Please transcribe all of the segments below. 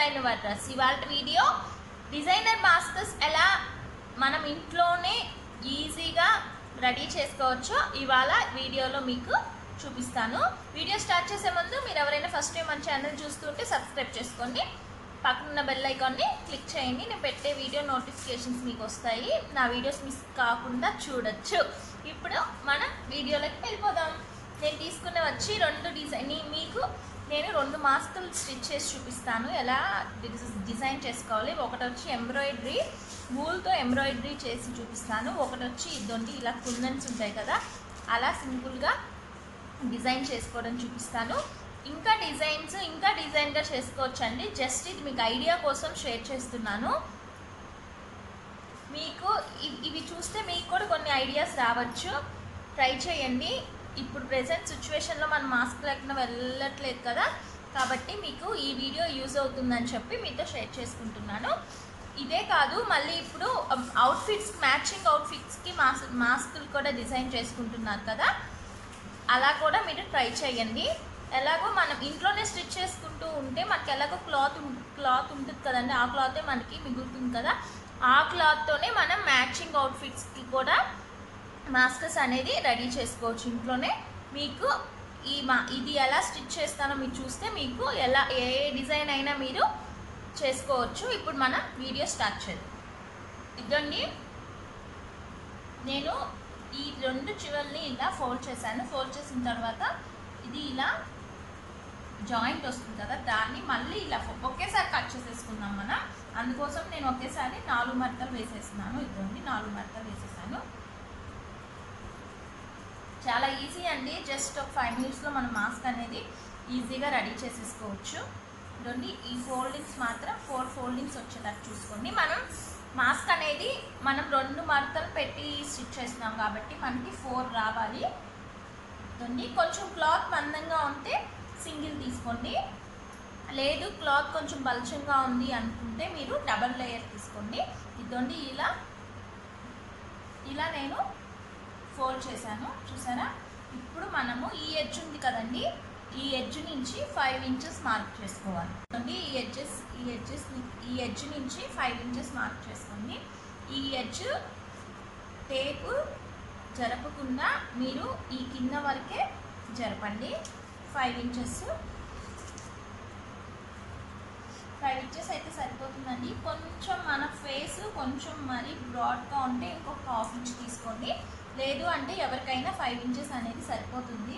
Design dress ఇవాళ video designer మాస్కర్స్ ఎలా మనం ఇంట్లోనే ఈజీగా రెడీ చేసుకోవచ్చో ఇవాళ వీడియోలో మీకు చూపిస్తాను వీడియో స్టార్ట్ చేసే ముందు మీరు ఎవరైనా ఫస్ట్ టైం మన ఛానల్ చూస్తుంటే సబ్స్క్రైబ్ చేసుకోండి పక్కన బెల్ ఐకాన్ని క్లిక్ చేయండి నేను పెట్టే వీడియో నోటిఫికేషన్స్ మీకు వస్తాయి నా వీడియోస్ మిస్ కాకుండా చూడొచ్చు ఇప్పుడు మన వీడియోలోకి వెళ్ళిపోదాం నేను తీసుకున్న వచ్చి రెండు డిజైన్ మీకు నేను రెండు మాస్కులు స్టిచ్ చేసి చూపిస్తాను ఎలా డిజ- డిజైన్ చేసుకోవాలి ఒకటి వచ్చి ఎంబ్రాయిడరీ వూల్తో ఎంబ్రాయిడరీ చేసి చూపిస్తాను ఒకటి వచ్చి ఇదొండి ఇలా కుందన్స్ ఉంటాయి కదా అలా సింపుల్గా డిజైన్ చేసుకోవడం చూపిస్తాను ఇంకా డిజైన్స్ ఇంకా డిజైన్గా చేసుకోవచ్చండి జస్ట్ ఇది మీకు ఐడియా కోసం షేర్ చేస్తున్నాను మీకు ఇ- ఇవి చూస్తే మీకు కూడా కొన్ని ఐడియాస్ రావచ్చు ట్రై చేయండి ఇప్పుడు ప్రెసెంట్ సిచ్యువేషన్లో మనం మాస్క్ లేకుండా వెళ్ళట్లేదు కదా కాబట్టి మీకు ఈ వీడియో యూజ్ అవుతుందని చెప్పి మీతో షేర్ చేసుకుంటున్నాను ఇదే కాదు మళ్ళీ ఇప్పుడు అవుట్ఫిట్స్ మ్యాచింగ్ అవుట్ఫిట్స్కి మాస్క్ మాస్కులు కూడా డిజైన్ చేసుకుంటున్నారు కదా అలా కూడా మీరు ట్రై చేయండి ఎలాగో మనం ఇంట్లోనే స్టిచ్ చేసుకుంటూ ఉంటే మనకి ఎలాగో క్లాత్ క్లాత్ ఉంటుంది కదండి ఆ క్లాతే మనకి మిగులుతుంది కదా ఆ క్లాత్తోనే మనం మ్యాచింగ్ అవుట్ఫిట్స్కి కూడా మాస్కర్స్ అనేది రెడీ చేసుకోవచ్చు ఇంట్లోనే మీకు ఈ మా ఇది ఎలా స్టిచ్ చేస్తానో మీరు చూస్తే మీకు ఎలా ఏ డిజైన్ అయినా మీరు చేసుకోవచ్చు ఇప్పుడు మన వీడియో స్టార్ట్ చేద్దాం ఇదండి నేను ఈ రెండు చివర్ని ఇలా ఫోల్డ్ చేశాను ఫోల్డ్ చేసిన తర్వాత ఇది ఇలా జాయింట్ వస్తుంది కదా దాన్ని మళ్ళీ ఇలా ఫో- ఒకేసారి కట్ చేసేసుకుందాం మనం అందుకోసం నేను ఒకేసారి నాలుగు మడతలు వేసేస్తున్నాను ఇదండి నాలుగు మడతలు వేసేసాను చాలా ఈజీ అండి జస్ట్ ఒక ఫైవ్ మినిట్స్లో మనం మాస్క్ అనేది ఈజీగా రెడీ చేసేసుకోవచ్చు ఇదండి ఈ ఫోల్డింగ్స్ మాత్రం ఫోర్ ఫోల్డింగ్స్ వచ్చేటట్టు చూసుకోండి మనం మాస్క్ అనేది మనం రెండు మడతలు పెట్టి స్టిచ్ చేస్తున్నాం కాబట్టి మనకి ఫోర్ రావాలి ఇదండి కొంచెం క్లాత్ మందంగా ఉంటే సింగిల్ తీసుకోండి లేదు క్లాత్ కొంచెం బల్చంగా ఉంది అనుకుంటే మీరు డబల్ లేయర్ తీసుకోండి ఇదండి ఇలా ఇలా నేను ఫోల్డ్ చేశాను చూసారా ఇప్పుడు మనము ఈ ఎడ్జ్ ఉంది కదండి ఈ ఎడ్జ్ నుంచి ఫైవ్ ఇంచెస్ మార్క్ చేసుకోవాలి చూడండి, ఈ ఎడ్జెస్ ఈ ఎడ్జెస్ ఈ ఎడ్జ్ నుంచి ఫైవ్ ఇంచెస్ మార్క్ చేసుకోండి ఈ ఎడ్జ్ టేపు జరపకుండా మీరు ఈ కింద వరకే జరపండి ఫైవ్ ఇంచెస్ ఫైవ్ ఇంచెస్ అయితే సరిపోతుందండి కొంచెం మన ఫేస్ కొంచెం మరి బ్రాడ్గా ఉంటే ఇంకొక హాఫ్ ఇంచ్ తీసుకోండి లేదు అంటే ఎవరికైనా ఫైవ్ ఇంచెస్ అనేది సరిపోతుంది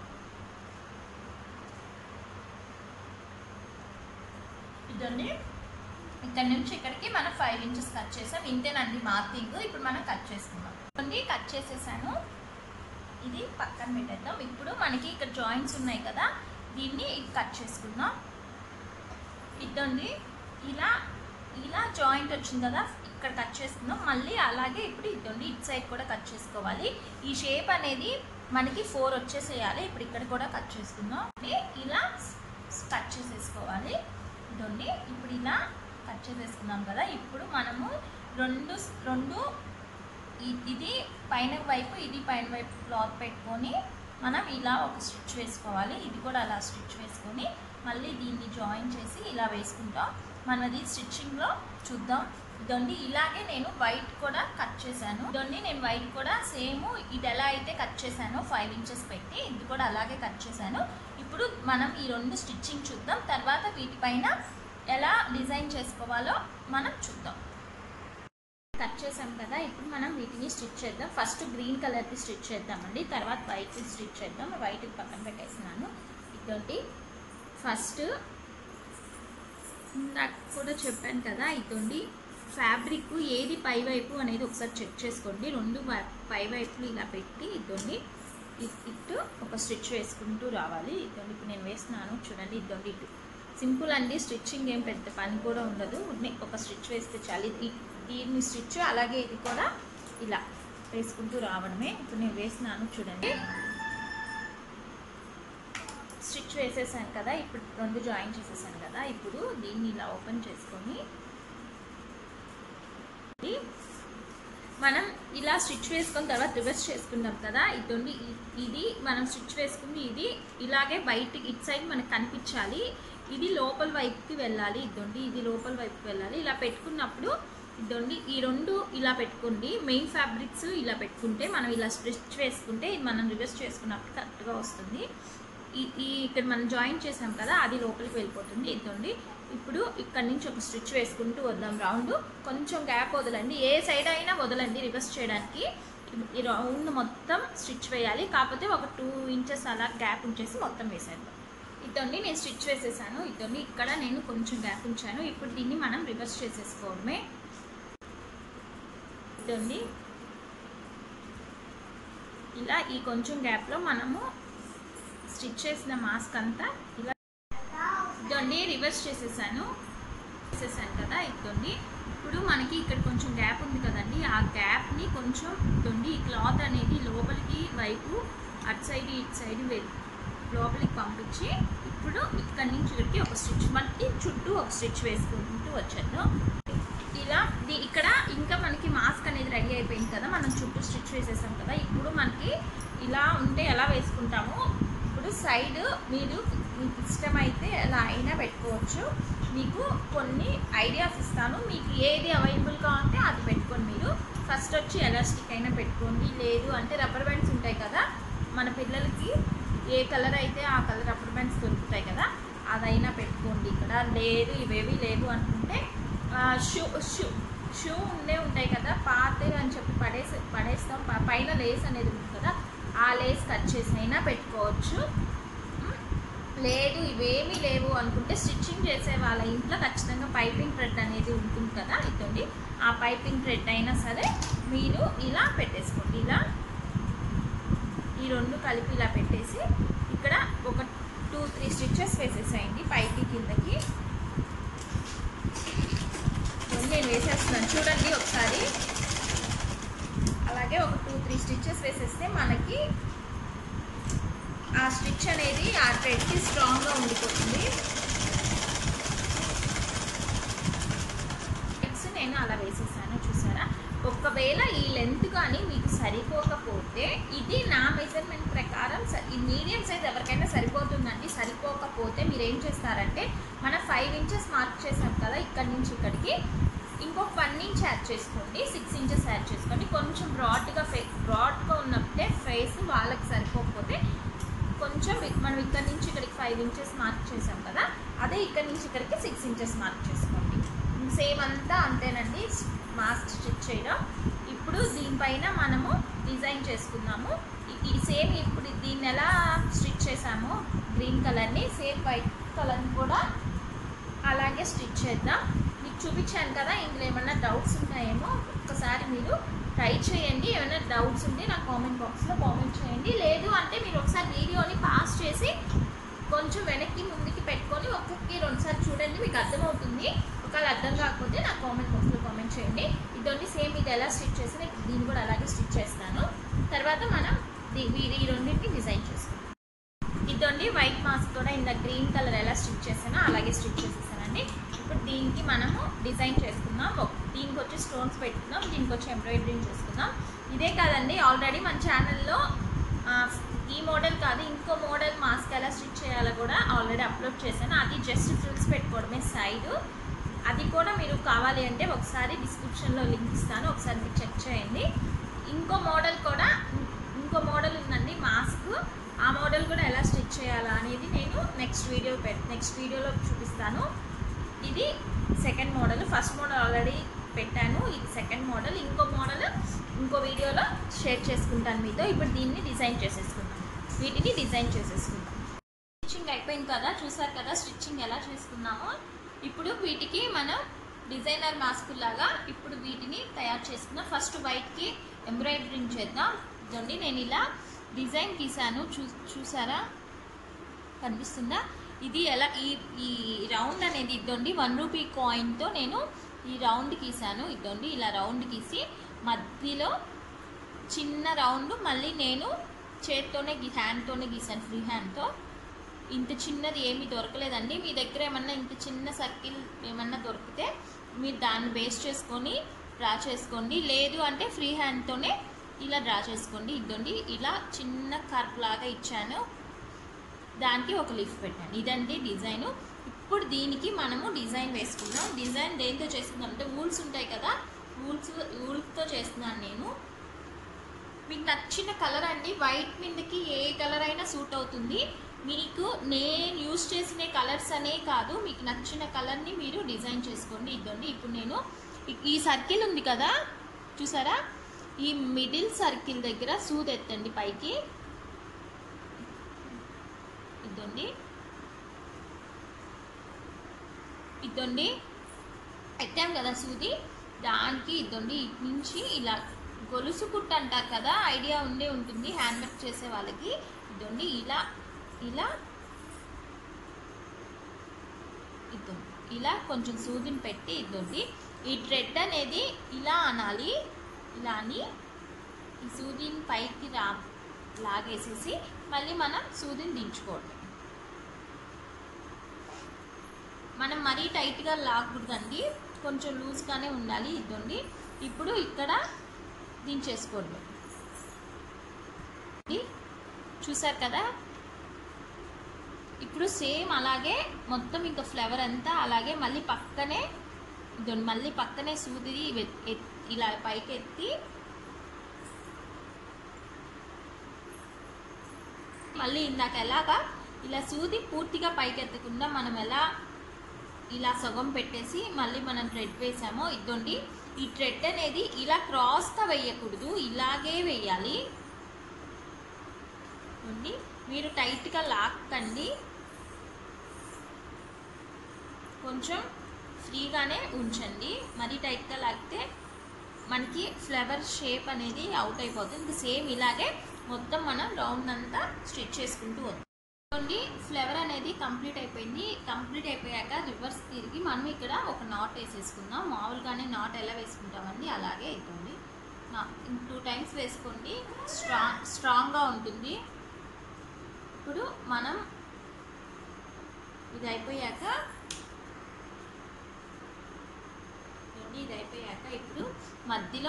ఇదండి ఇక్కడ నుంచి ఇక్కడికి మనం ఫైవ్ ఇంచెస్ కట్ చేసాం ఇంతేనండి మార్కింగ్ ఇప్పుడు మనం కట్ చేసుకుందాం ఇదండి కట్ చేసేసాను ఇది పక్కన పెట్టేద్దాం ఇప్పుడు మనకి ఇక్కడ జాయింట్స్ ఉన్నాయి కదా దీన్ని కట్ చేసుకుందాం ఇదండి ఇలా ఇలా జాయింట్ వచ్చింది కదా ఇక్కడ కట్ చేసుకుందాం మళ్ళీ అలాగే ఇప్పుడు ఇదండి ఇటు సైడ్ కూడా కట్ చేసుకోవాలి ఈ షేప్ అనేది మనకి ఫోర్ వచ్చేసేయాలి ఇప్పుడు ఇక్కడ కూడా కట్ చేసుకుందాం ఇది ఇలా కట్ చేసేసుకోవాలి ఇదండి ఇప్పుడు ఇలా కట్ చేసేసుకున్నాం కదా ఇప్పుడు మనము రెండు రెండు ఇ- ఇది పైన వైపు ఇది పైన వైపు క్లాత్ పెట్టుకొని మనం ఇలా ఒక స్టిచ్ వేసుకోవాలి ఇది కూడా అలా స్టిచ్ వేసుకొని మళ్ళీ దీన్ని జాయిన్ చేసి ఇలా వేసుకుంటాం మనం అది స్టిచ్చింగ్లో చూద్దాం ఇదండి ఇలాగే నేను వైట్ కూడా కట్ చేశాను ఇదండి నేను వైట్ కూడా సేమ్ ఇది ఎలా అయితే కట్ చేశానో ఫైవ్ ఇంచెస్ పెట్టి ఇది కూడా అలాగే కట్ చేశాను ఇప్పుడు మనం ఈ రెండు స్టిచ్చింగ్ చూద్దాం తర్వాత వీటిపైన ఎలా డిజైన్ చేసుకోవాలో మనం చూద్దాం కట్ చేసాం కదా ఇప్పుడు మనం వీటిని స్టిచ్ చేద్దాం ఫస్ట్ గ్రీన్ కలర్ది స్టిచ్ చేద్దామండి తర్వాత వైట్ స్టిచ్ చేద్దాం వైట్ పక్కన పెట్టేస్తున్నాను ఇదొకటి ఫస్ట్ నాకు కూడా చెప్పాను కదా ఇదండి ఫ్యాబ్రిక్ ఏది పై వైపు అనేది ఒకసారి చెక్ చేసుకోండి రెండు వై- పై వైపులు ఇలా పెట్టి ఇదండి ఇ- ఇటు ఒక స్టిచ్ వేసుకుంటూ రావాలి ఇదండి ఇప్పుడు నేను వేస్తున్నాను చూడండి ఇదండి ఇటు సింపుల్ అండి స్టిచ్చింగ్ ఏం పెద్ద పని కూడా ఉండదు ఉన్ని ఒక స్టిచ్ వేస్తే చాలు ఇది దీన్ని స్టిచ్ అలాగే ఇది కూడా ఇలా వేసుకుంటూ రావడమే ఇప్పుడు నేను వేసినాను చూడండి స్టిచ్ వేసేసాను కదా ఇప్పుడు రెండు జాయిన్ చేసేసాను కదా ఇప్పుడు దీన్ని ఇలా ఓపెన్ చేసుకొని ఇది మనం ఇలా స్టిచ్ వేసుకున్న తర్వాత రివర్స్ చేసుకున్నాం కదా ఇదండి ఇ- ఇది మనం స్టిచ్ వేసుకుంది ఇది ఇలాగే బయటికి ఇటు సైడ్ మనకు కనిపించాలి ఇది లోపల వైపుకి వెళ్ళాలి ఇదండి ఇది లోపల వైపుకి వెళ్ళాలి ఇలా పెట్టుకున్నప్పుడు ఇదండి ఈ రెండు ఇలా పెట్టుకోండి మెయిన్ ఫ్యాబ్రిక్స్ ఇలా పెట్టుకుంటే మనం ఇలా స్టిచ్ వేసుకుంటే ఇది మనం రివర్స్ చేసుకున్నప్పుడు కరెక్ట్గా వస్తుంది ఈ ఈ ఇక్కడ మనం జాయిన్ చేసాం కదా అది లోపలికి వెళ్ళిపోతుంది ఇదండి ఇప్పుడు ఇక్కడ నుంచి ఒక స్టిచ్ వేసుకుంటూ వద్దాం రౌండ్ కొంచెం గ్యాప్ వదలండి ఏ సైడ్ అయినా వదలండి రివర్స్ చేయడానికి ఈ రౌండ్ మొత్తం స్టిచ్ వేయాలి కాకపోతే ఒక టూ ఇంచెస్ అలా గ్యాప్ ఉంచేసి మొత్తం వేసేద్దాం ఇదండి నేను స్టిచ్ వేసేసాను ఇదండి ఇక్కడ నేను కొంచెం గ్యాప్ ఉంచాను ఇప్పుడు దీన్ని మనం రివర్స్ చేసేసుకోవడమే ఇదండి ఇలా ఈ కొంచెం గ్యాప్లో మనము స్టిచ్ చేసిన మాస్క్ అంతా ఇలా ఇదండి రివర్స్ చేసేసాను చేసేసాను కదా ఇదండి ఇప్పుడు మనకి ఇక్కడ కొంచెం గ్యాప్ ఉంది కదండి ఆ గ్యాప్ని కొంచెం ఇదండి ఈ క్లాత్ అనేది లోపలికి వైపు అటు సైడ్ ఇటు సైడ్ వె- లోపలికి పంపించి ఇప్పుడు ఇక్కడి నుంచి ఇక్కడికి ఒక స్టిచ్ మళ్ళీ చుట్టూ ఒక స్టిచ్ వేసుకుంటూ వచ్చాను ఇలా ది- ఇక్కడ ఇంకా మనకి మాస్క్ అనేది రెడీ అయిపోయింది కదా మనం చుట్టూ స్టిచ్ వేసేసాం కదా ఇప్పుడు మనకి ఇలా ఉంటే ఎలా వేసుకుంటామో ఇప్పుడు సైడ్ మీరు మీకు ఇష్టమైతే ఎలా అయినా పెట్టుకోవచ్చు మీకు కొన్ని ఐడియాస్ ఇస్తాను మీకు ఏది అవైలబుల్గా ఉంటే అది పెట్టుకోండి మీరు ఫస్ట్ వచ్చి ఎలాస్టిక్ అయినా పెట్టుకోండి లేదు అంటే రబ్బర్ బ్యాండ్స్ ఉంటాయి కదా మన పిల్లలకి ఏ కలర్ అయితే ఆ కలర్ రబ్బర్ బ్యాండ్స్ దొరుకుతాయి కదా అదైనా పెట్టుకోండి ఇక్కడ లేదు ఇవేవి లేవు అనుకుంటే ఆ, షూ షూ షూ ఉండే ఉంటాయి కదా పాతవి అని చెప్పి పడేసి పడేస్తాం ప- పైన లేస్ అనేది ఉంటుంది కదా ఆ లేస్ కట్ చేసి అయినా పెట్టుకోవచ్చు ఉమ్, లేదు ఇవేమీ లేవు అనుకుంటే స్టిచ్చింగ్ చేసే వాళ్ళ ఇంట్లో ఖచ్చితంగా పైపింగ్ థ్రెడ్ అనేది ఉంటుంది కదా ఇదండి ఆ పైపింగ్ థ్రెడ్ అయినా సరే మీరు ఇలా పెట్టేసుకోండి ఇలా ఈ రెండు కలిపి ఇలా పెట్టేసి ఇక్కడ ఒక టూ త్రీ స్టిచెస్ వేసేసేయండి పైకి కిందకి ఇదిగోండి నేను వేసేస్తున్నాను చూడండి ఒకసారి అలాగే ఒక టూ త్రీ స్టిచెస్ వేసేస్తే మనకి ఆ స్టిచ్ అనేది ఆ థ్రెడ్కి స్ట్రాంగ్గా ఉండిపోతుంది స్టిచ్ నేను అలా వేసేసాను చూసారా ఒకవేళ ఈ లెంత్ కానీ మీకు సరిపోకపోతే ఇది నా మెజర్మెంట్ ప్రకారం స- ఈ మీడియం సైజ్ ఎవరికైనా సరిపోతుందండి సరిపోకపోతే మీరు ఏం చేస్తారంటే మన ఫైవ్ ఇంచెస్ మార్క్ చేసాం కదా ఇక్కడి నుంచి ఇక్కడికి ఇంకొక వన్ ఇంచ్ యాడ్ చేసుకోండి సిక్స్ ఇంచెస్ యాడ్ చేసుకోండి కొంచెం బ్రాడ్గా ఫే బ్రాడ్గా ఉన్నప్పుడే ఫేస్ వాళ్ళకి సరిపోకపోతే కొంచెం ఇక్- మనం ఇక్కడ నుంచి ఇక్కడికి ఫైవ్ ఇంచెస్ మార్క్ చేసాం కదా అదే ఇక్కడ నుంచి ఇక్కడికి సిక్స్ ఇంచెస్ మార్క్ చేసుకోండి సేమ్ అంతా అంతేనండి మాస్క్ స్టిచ్ చేయడం ఇప్పుడు దీనిపైన మనము డిజైన్ చేసుకుందాము ఈ- ఈ సేమ్ ఇప్పుడు దీన్ని ఎలా స్టిచ్ చేసామో గ్రీన్ కలర్ని సేమ్ వైట్ కలర్ని కూడా అలాగే స్టిచ్ చేద్దాం మీకు చూపించాను కదా ఇందులో ఏమన్నా డౌట్స్ ఉన్నాయేమో ఒక్కసారి మీరు ట్రై చేయండి ఏమైనా డౌట్స్ ఉంటే నాకు కామెంట్ బాక్స్లో కామెంట్ చేయండి లేదు అంటే మీరు ఒకసారి వీడియోని పాస్ చేసి కొంచెం వెనక్కి ముందుకి పెట్టుకొని ఒక్కొక్కకి రెండుసార్లు చూడండి మీకు అర్థమవుతుంది ఒకవేళ అర్థం కాకపోతే నాకు కామెంట్ బాక్స్లో కామెంట్ చేయండి ఇదొన్ని సేమ్ ఇది ఎలా స్టిచ్ చేసి నేను దీన్ని కూడా అలాగే స్టిచ్ చేస్తాను తర్వాత మనం దీ- వీ- ఈ రెండింటిని డిజైన్ చేసుకుందాం ఇదండి వైట్ మాస్క్ కూడా ఇంత గ్రీన్ కలర్ ఎలా స్టిచ్ చేసానో అలాగే స్టిచ్ చేసేసానండి ఇప్పుడు దీనికి మనము డిజైన్ చేసుకుందాం ఒక- దీనికి వచ్చి స్టోన్స్ పెట్టుకుందాం దీనికి వచ్చి ఎంబ్రాయిడరింగ్ చేసుకుందాం ఇదే కాదండి ఆల్రెడీ మన ఛానల్లో ఈ మోడల్ కాదు ఇంకో మోడల్ మాస్క్ ఎలా స్టిచ్ చేయాలో కూడా ఆల్రెడీ అప్లోడ్ చేశాను అది జస్ట్ ఫ్రిల్స్ పెట్టుకోవడమే సైడు అది కూడా మీరు కావాలి అంటే ఒకసారి డిస్క్రిప్షన్లో లింక్ ఇస్తాను ఒకసారి మీరు చెక్ చేయండి ఇంకో మోడల్ కూడా ఇంకో మోడల్ ఉందండి మాస్క్ ఆ మోడల్ కూడా ఎలా స్టిచ్ చేయాలా అనేది నేను నెక్స్ట్ వీడియో పెట్ నెక్స్ట్ వీడియోలో చూపిస్తాను ఇది second model first model already పెట్టాను ఇది సెకండ్ మోడల్ ఇంకో మోడల్ ఇంకో వీడియోలో షేర్ చేసుకుంటాను మీతో ఇప్పుడు దీన్ని డిజైన్ చేసేసుకుందాం వీటిని డిజైన్ చేసేసుకుందాం స్టిచ్చింగ్ అయిపోయింది కదా చూసారు కదా స్టిచ్చింగ్ ఎలా చేసుకున్నామో ఇప్పుడు వీటికి మనం డిజైనర్ మాస్క్ లాగా ఇప్పుడు వీటిని తయారు చేసుకుందాం ఫస్ట్ వైట్కి ఎంబ్రాయిడరింగ్ చేద్దాం ఇదండి నేను ఇలా డిజైన్ గీసాను చూ చూసారా కనిపిస్తుందా ఇది ఎలా ఈ ఈ రౌండ్ అనేది ఇదండి వన్ రూపీ కాయిన్తో నేను ఈ రౌండ్ గీసాను ఇదండి ఇలా రౌండ్ గీసి మధ్యలో చిన్న రౌండ్ మళ్ళీ నేను చేత్తోనే గీ హ్యాండ్తోనే గీసాను ఫ్రీ హ్యాండ్తో ఇంత చిన్నది ఏమీ దొరకలేదండి మీ దగ్గర ఏమన్నా ఇంత చిన్న సర్కిల్ ఏమన్నా దొరికితే మీరు దాన్ని బేస్ చేసుకొని డ్రా చేసుకోండి లేదు అంటే ఫ్రీ హ్యాండ్తోనే ఇలా డ్రా చేసుకోండి ఇదండి ఇలా చిన్న కర్వ్ లాగా ఇచ్చాను దానికి ఒక లీఫ్ పెట్టాను ఇదండి డిజైను ఇప్పుడు దీనికి మనము డిజైన్ వేసుకుందాం డిజైన్ దేంతో చేస్తున్నాం అంటే వూల్స్ ఉంటాయి కదా వూల్స్ వూల్తో చేస్తున్నాను నేను మీకు నచ్చిన కలర్ అండి వైట్ మీదకి ఏ కలర్ అయినా సూట్ అవుతుంది మీకు నేను యూస్ చేసిన కలర్స్ అనే కాదు మీకు నచ్చిన కలర్ని మీరు డిజైన్ చేసుకోండి ఇదండి ఇప్పుడు నేను ఈ- ఈ సర్కిల్ ఉంది కదా చూసారా ఈ మిడిల్ సర్కిల్ దగ్గర సూది ఎత్తండి పైకి ఇదండి ఇదండి ఎత్తాం కదా సూది దానికి ఇదండి ఇటు నుంచి ఇలా గొలుసు కుట్టు అంటారు కదా ఐడియా ఉండే ఉంటుంది హ్యాండ్ వర్క్ చేసే వాళ్ళకి ఇదండి ఇలా ఇలా ఇద్దండి ఇలా కొంచెం సూదిని పెట్టి ఇద్దండి ఈ థ్రెడ్ అనేది ఇలా అనాలి ఇలా అని ఈ సూదిని పైకి రా లాగేసేసి మళ్ళీ మనం సూదిని దించుకోవడం మనం మరీ టైట్గా లాగకూడదండి కొంచెం లూజ్గానే ఉండాలి ఇదండి ఇప్పుడు ఇక్కడ దించేసుకోండి ఇది చూసారు కదా ఇప్పుడు సేమ్ అలాగే మొత్తం ఇంకా ఫ్లవర్ అంతా అలాగే మళ్ళీ పక్కనే ఇదండి మళ్ళీ పక్కనే సూది వె- ఎత్- ఇలా పైకి ఎత్తి మళ్ళీ ఇందాక ఎలాగా ఇలా సూది పూర్తిగా పైకి ఎత్తకుండా మనం ఎలా ఇలా సగం పెట్టేసి మళ్ళీ మనం థ్రెడ్ వేసామో ఇదండి ఈ థ్రెడ్ అనేది ఇలా క్రాస్గా వేయకూడదు ఇలాగే వేయాలి ఉంది మీరు టైట్గా లాక్కండి కొంచెం ఫ్రీగానే ఉంచండి మరీ టైట్గా లాగితే మనకి ఫ్లవర్ షేప్ అనేది అవుట్ అయిపోతుంది ఇంకా సేమ్ ఇలాగే మొత్తం మనం రౌండ్ అంతా స్టిచ్ చేసుకుంటూ వద్దాం చూడండి ఫ్లవర్ అనేది కంప్లీట్ అయిపోయింది కంప్లీట్ అయిపోయాక రివర్స్ తిరిగి మనం ఇక్కడ ఒక నాట్ వేసేసుకుందాం మామూలుగానే నాట్ ఎలా వేసుకుంటామండి అలాగే అవుతుంది టూ టైమ్స్ వేసుకోండి స్ట్రాంగ్ స్ట్రాంగ్గా ఉంటుంది ఇప్పుడు మనం ఇది అయిపోయాక చూడండి, ఇది అయిపోయాక ఇప్పుడు మధ్యలో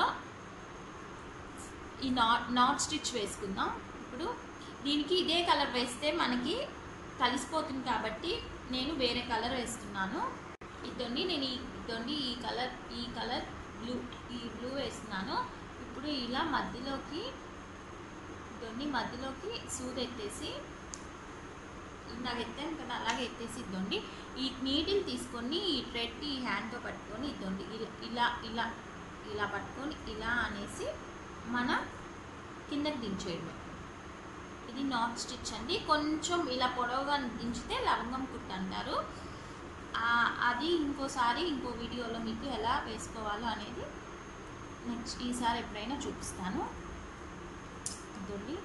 ఈ నాట్ నాట్ స్టిచ్ వేసుకుందాం ఇప్పుడు దీనికి ఇదే కలర్ వేస్తే మనకి కలిసిపోతుంది కాబట్టి నేను వేరే కలర్ వేస్తున్నాను ఇదండి నేను ఈ ఇదండి ఈ కలర్ ఈ కలర్ బ్లూ ఈ బ్లూ వేస్తున్నాను ఇప్పుడు ఇలా మధ్యలోకి ఇదండి మధ్యలోకి సూది ఎత్తేసి ఇందాక ఎత్తాను కదా అలాగే ఎత్తేసి ఇద్దండి ఈ నీటిని తీసుకొని ఈ థ్రెడ్ ఈ హ్యాండ్తో పట్టుకొని ఇద్దండి ఇలా ఇలా ఇలా ఇలా పట్టుకొని ఇలా అనేసి మనం కిందకి దించేయడం ఇది నాట్ స్టిచ్ అండి కొంచెం ఇలా పొడవుగా దించితే లవంగం కుట్టు అంటారు ఆ- అది ఇంకోసారి ఇంకో వీడియోలో మీకు ఎలా వేసుకోవాలో అనేది నెక్స్ట్ ఈసారి ఎప్పుడైనా చూపిస్తాను ఇదండి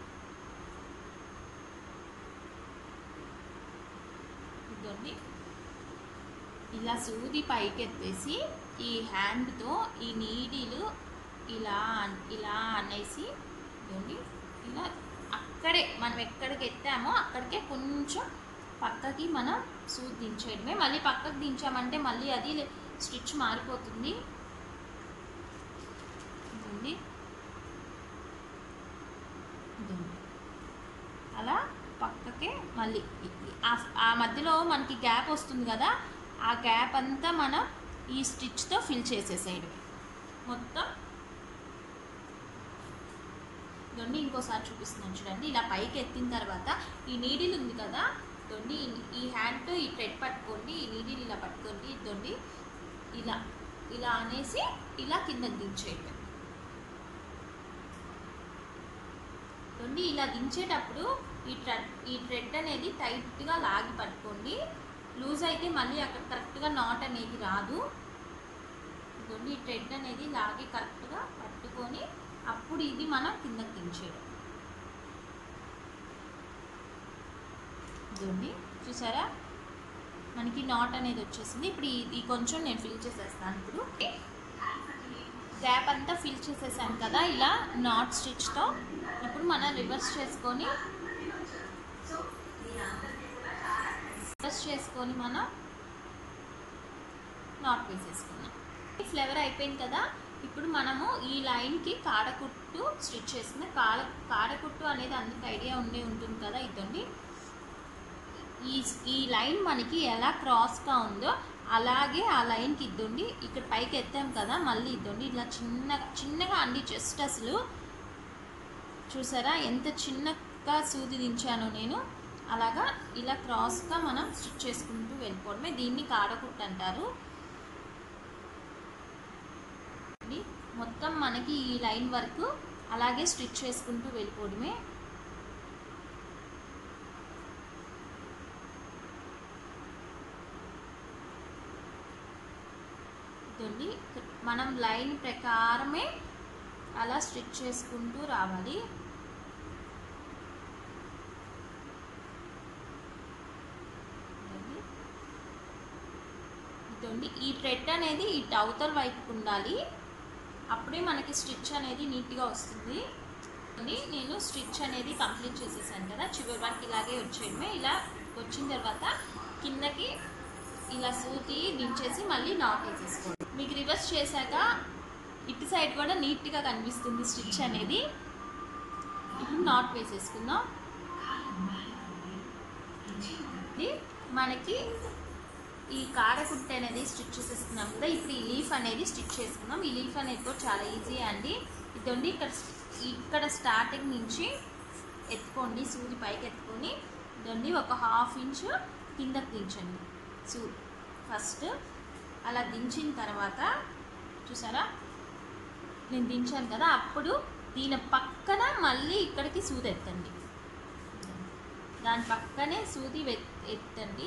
ఇదండి ఇలా సూది పైకెత్తేసి ఈ హ్యాండ్తో ఈ నీడిలు ఇలా అన్- ఇలా అనేసి ఇదండి ఇలా అక్కడే మనం ఎక్కడికి ఎత్తామో అక్కడికే కొంచెం పక్కకి మనం సూది దించేయడమే మళ్ళీ పక్కకి దించామంటే మళ్ళీ అది స్టిచ్ మారిపోతుంది ఇదండి ఇదండి అలా పక్కకే మళ్ళీ ఇ- ఇ- ఆ- ఆ మధ్యలో మనకి గ్యాప్ వస్తుంది కదా ఆ గ్యాప్ అంతా మనం ఈ స్టిచ్తో ఫిల్ చేసేసేయడం మొత్తం దొండి ఇంకోసారి చూపిస్తున్నాను చూడండి ఇలా పైకి ఎత్తిన తర్వాత ఈ నీడిల్ ఉంది కదా దొండి ఈ- ఈ హ్యాండ్తో ఈ థ్రెడ్ పట్టుకోండి ఈ నీడిల్ ఇలా పట్టుకోండి దొండి ఇలా ఇలా అనేసి ఇలా కిందకి దించేయడం దొండి ఇలా దించేటప్పుడు ఈ థ్రెడ్ ఈ థ్రెడ్ అనేది టైట్గా లాగి పట్టుకోండి లూజ్ అయితే మళ్ళీ అక్కడ కరెక్ట్గా నాట్ అనేది రాదు ఇదిగోండి ఈ థ్రెడ్ అనేది లాగి కరెక్ట్గా పట్టుకొని అప్పుడు ఇది మనం కిందకి దించేయడం ఇదిగోండి చూసారా మనకి నాట్ అనేది వచ్చేసింది ఇప్పుడు ఇది కొంచెం నేను ఫిల్ చేసేస్తాను ఇప్పుడు గ్యాప్ అంతా ఫిల్ చేసేసాను కదా ఇలా నాట్ స్టిచ్తో ఇప్పుడు మనం రివర్స్ చేసుకొని రివర్స్ చేసుకొని మనం నాట్ వేసేసుకున్నాం ఈ ఫ్లేవర్ అయిపోయింది కదా ఇప్పుడు మనము ఈ లైన్కి కాడకుట్టు స్టిచ్ చేసిన కాడ కాడకుట్టు అనేది అందరికి ఐడియా ఉండే ఉంటుంది కదా ఇదండి ఈ ఈ లైన్ మనకి ఎలా క్రాస్గా ఉందో అలాగే ఆ లైన్కి ఇద్దండి ఇక్కడ పైకి ఎత్తాం కదా మళ్ళీ ఇద్దండి ఇలా చిన్నగా చిన్నగా అండి జస్ట్ అసలు చూసారా ఎంత చిన్నగా సూది దించానో నేను అలాగా ఇలా క్రాస్గా మనం స్టిచ్ చేసుకుంటూ వెళ్ళిపోవడమే దీన్ని కాడకుట్టు అంటారు ఇది మొత్తం మనకి ఈ లైన్ వరకు అలాగే స్టిచ్ చేసుకుంటూ వెళ్ళిపోవడమే ఇదండి మనం లైన్ ప్రకారమే అలా స్టిచ్ చేసుకుంటూ రావాలి ఇదండి. ఇదండి ఈ థ్రెడ్ అనేది ఇటు అవతల వైపుకు ఉండాలి అప్పుడే మనకి స్టిచ్ అనేది నీట్గా వస్తుంది అండి నేను స్టిచ్ అనేది కంప్లీట్ చేసేసాను కదా చివరి వరకు ఇలాగే వచ్చేయడమే ఇలా వచ్చిన తర్వాత కిందకి ఇలా సూతి దించేసి మళ్ళీ నాట్ వేసేసుకోండి మీకు రివర్స్ చేశాక ఇటు సైడ్ కూడా నీట్గా కనిపిస్తుంది స్టిచ్ అనేది ఇప్పుడు నాట్ వేసేసుకుందాం ఇది మనకి ఈ కాడకుట్ట అనేది స్టిచ్ చేసేసుకున్నాం కదా ఇప్పుడు ఈ లీఫ్ అనేది స్టిచ్ చేసుకుందాం ఈ లీఫ్ అనేది కూడా చాలా ఈజీ అండి ఇదండి ఇక్కడ ఇక్కడ స్టార్టింగ్ నుంచి ఎత్తుకోండి సూది పైకి ఎత్తుకొని ఇదండి ఒక హాఫ్ ఇంచ్ కిందకి దించండి సూది ఫస్ట్ అలా దించిన తర్వాత చూసారా నేను దించాను కదా అప్పుడు దీని పక్కన మళ్ళీ ఇక్కడికి సూది ఎత్తండి దాని పక్కనే సూది వెత్- ఎత్తండి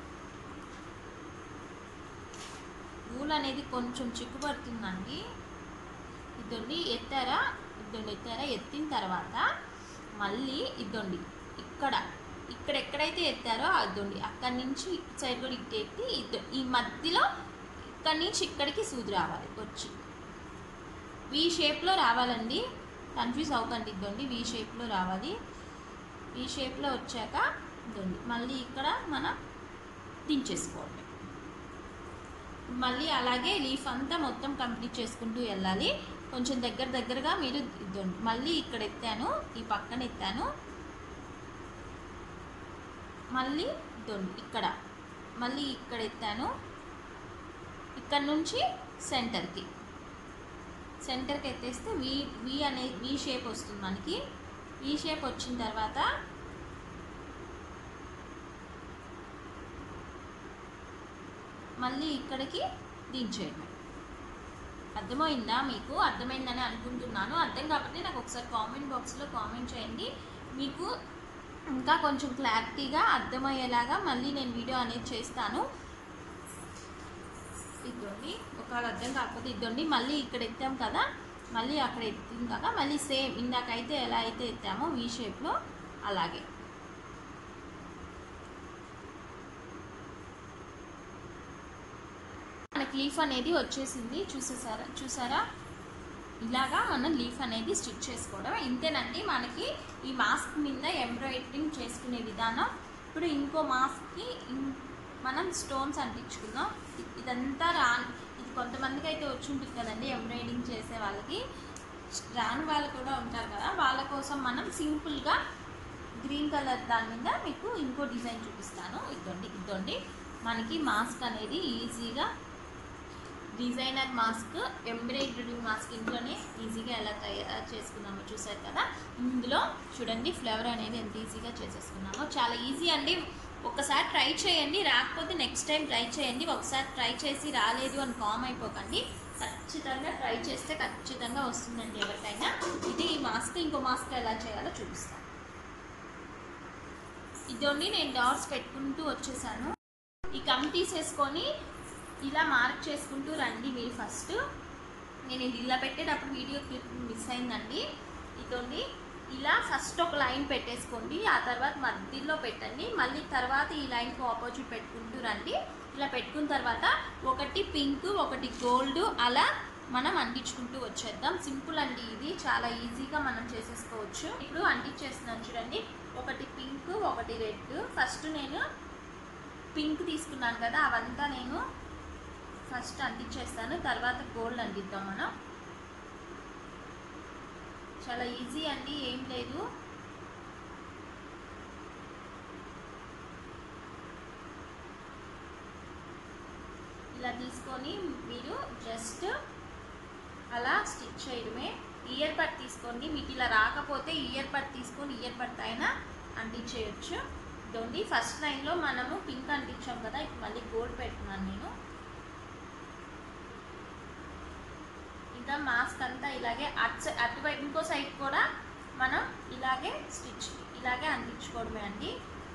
నూలు అనేది కొంచెం చిక్కుపడుతుందండి ఇదండి ఎత్తారా ఇద్దండి ఎత్తారా ఎత్తిన తర్వాత మళ్ళీ ఇద్దండి ఇక్కడ ఇక్కడ ఎక్కడైతే ఎత్తారో అద్దండి అక్కడి నుంచి ఇటు సైడ్ కూడా ఇటు ఎత్తి ఇద్ద ఈ మధ్యలో ఇక్కడి నుంచి ఇక్కడికి సూది రావాలి వచ్చి వి షేప్లో రావాలండి కన్ఫ్యూజ్ అవ్వకండి ఇద్దండి వి షేప్లో రావాలి ఈ షేప్లో వచ్చాక ఇదండి మళ్ళీ ఇక్కడ మనం దించేసుకోవడం మళ్ళీ అలాగే లీఫ్ అంతా మొత్తం కంప్లీట్ చేసుకుంటూ వెళ్ళాలి కొంచెం దగ్గర దగ్గరగా మీరు ఇద్దండి మళ్ళీ ఇక్కడ ఎత్తాను ఈ పక్కన ఎత్తాను మళ్ళీ ఇద్దండి ఇక్కడ మళ్ళీ ఇక్కడ ఎత్తాను ఇక్కడ నుంచి సెంటర్కి సెంటర్కి ఎత్తేస్తే వి వి అనే వి షేప్ వస్తుంది మనకి ఈ షేప్ వచ్చిన తర్వాత మళ్ళీ ఇక్కడికి దించేయడం అర్థమైందా మీకు అర్థమైందని అనుకుంటున్నాను అర్థం కాబట్టి నాకు ఒకసారి కామెంట్ బాక్స్లో కామెంట్ చేయండి మీకు ఇంకా కొంచెం క్లారిటీగా అర్థమయ్యేలాగా మళ్ళీ నేను వీడియో అనేది చేస్తాను ఇద్దండి ఒకవేళ అర్థం కాకపోతే ఇద్దండి మళ్ళీ ఇక్కడ ఎత్తాం కదా మళ్ళీ అక్కడ ఎత్తింది కదా మళ్ళీ సేమ్ ఇందాకైతే ఎలా అయితే ఎత్తామో వీ షేప్లో అలాగే మనకి లీఫ్ అనేది వచ్చేసింది చూసేసారా చూసారా ఇలాగా మనం లీఫ్ అనేది స్టిచ్ చేసుకోవడం ఇంతేనండి మనకి ఈ మాస్క్ మీద ఎంబ్రాయిడరింగ్ చేసుకునే విధానం ఇప్పుడు ఇంకో మాస్క్కి ఇం- మనం స్టోన్స్ అంటించుకుందాం ఇ- ఇదంతా రా ఇది కొంతమందికి అయితే వచ్చి ఉంటుంది కదండి ఎంబ్రాయిడింగ్ చేసే వాళ్ళకి రాని వాళ్ళు కూడా ఉంటారు కదా వాళ్ళ కోసం మనం సింపుల్గా గ్రీన్ కలర్ దాని మీద మీకు ఇంకో డిజైన్ చూపిస్తాను ఇద్దండి ఇద్దండి మనకి మాస్క్ అనేది ఈజీగా డిజైనర్ మాస్క్ ఎంబ్రాయిడరీ మాస్క్ ఇంట్లోనే ఈజీగా ఎలా తయారు చేసుకున్నామో చూసారు కదా ఇందులో చూడండి ఫ్లేవర్ అనేది ఎంత ఈజీగా చేసేసుకున్నామో చాలా ఈజీ అండి ఒకసారి ట్రై చేయండి రాకపోతే నెక్స్ట్ టైం ట్రై చేయండి ఒకసారి ట్రై చేసి రాలేదు అని కామ్ అయిపోకండి ఖచ్చితంగా ట్రై చేస్తే ఖచ్చితంగా వస్తుందండి ఎవరికైనా ఇది ఈ మాస్క్ ఇంకో మాస్క్ ఎలా చేయాలో చూపిస్తాను ఇదండి నేను డాట్స్ పెట్టుకుంటూ వచ్చేసాను ఈ కమ్ తీసేసుకొని ఇలా మార్క్ చేసుకుంటూ రండి మీరు ఫస్ట్ నేను ఇది ఇలా పెట్టేటప్పుడు వీడియో క్లిప్ మిస్ అయిందండి ఇదండి ఇలా ఫస్ట్ ఒక లైన్ పెట్టేసుకోండి ఆ తర్వాత మధ్యలో పెట్టండి మళ్ళీ తర్వాత ఈ లైన్కి ఆపోజిట్ పెట్టుకుంటూ రండి ఇలా పెట్టుకున్న తర్వాత ఒకటి పింక్ ఒకటి గోల్డ్ అలా మనం అంటించుకుంటూ వచ్చేద్దాం సింపుల్ అండి ఇది చాలా ఈజీగా మనం చేసేసుకోవచ్చు ఇప్పుడు అంటించేస్తున్నాను చూడండి ఒకటి పింక్ ఒకటి రెడ్ ఫస్ట్ నేను పింక్ తీసుకున్నాను కదా అవంతా నేను ఫస్ట్ అంటించేస్తాను తర్వాత గోల్డ్ అంటిద్దాం మనం చాలా ఈజీ అండి ఏం లేదు ఇలా తీసుకొని మీరు జస్ట్ అలా స్టిచ్ చేయడమే ఇయర్ బడ్ తీసుకోండి మీకు ఇలా రాకపోతే ఇయర్ బడ్ తీసుకొని ఇయర్ బడ్ అయినా అంటించేయచ్చు ఇదండి ఫస్ట్ లైన్లో మనము పింక్ అంటించాం కదా ఇప్పుడు మళ్ళీ గోల్డ్ పెడుతున్నాను నేను ఇంకా మాస్క్ అంతా ఇలాగే అటు సై- అటువైపు ఇంకో సైడ్ కూడా మనం ఇలాగే స్టిచ్ ఇలాగే అంటించుకోవడమే అండి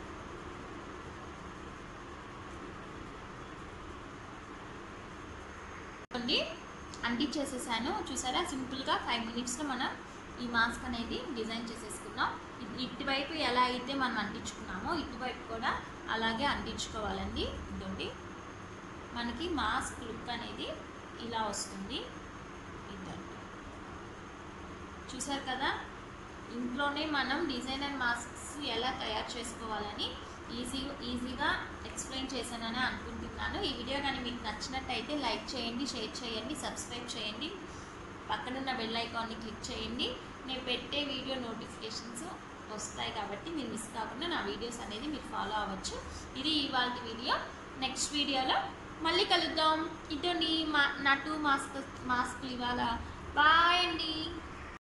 అండి అంటించేసేసాను చూసారా సింపుల్గా ఫైవ్ మినిట్స్లో మనం ఈ మాస్క్ అనేది డిజైన్ చేసేసుకున్నాం ఇ- ఇటువైపు ఎలా అయితే మనం అంటించుకున్నామో ఇటువైపు కూడా అలాగే అంటించుకోవాలండి ఇదండి మనకి మాస్క్ లుక్ అనేది ఇలా వస్తుంది ఇదండి చూసారు కదా ఇంట్లోనే మనం డిజైనర్ మాస్క్స్ ఎలా తయారు చేసుకోవాలని ఈజీ ఈజీగా ఎక్స్ప్లెయిన్ చేశానని అనుకుంటున్నాను ఈ వీడియో కానీ మీకు నచ్చినట్టయితే లైక్ చేయండి షేర్ చేయండి సబ్స్క్రైబ్ చేయండి పక్కనున్న బెల్ ఐకాన్ని క్లిక్ చేయండి నేను పెట్టే వీడియో నోటిఫికేషన్స్ వస్తాయి కాబట్టి మీరు మిస్ కాకుండా నా వీడియోస్ అనేది మీరు ఫాలో అవ్వచ్చు ఇది ఇవాళ వీడియో నెక్స్ట్ వీడియోలో మళ్ళీ కలుద్దాం ఇటువంటి మా నా టూ మాస్క్ మాస్క్లు ఇవాళ బాయ్ అండి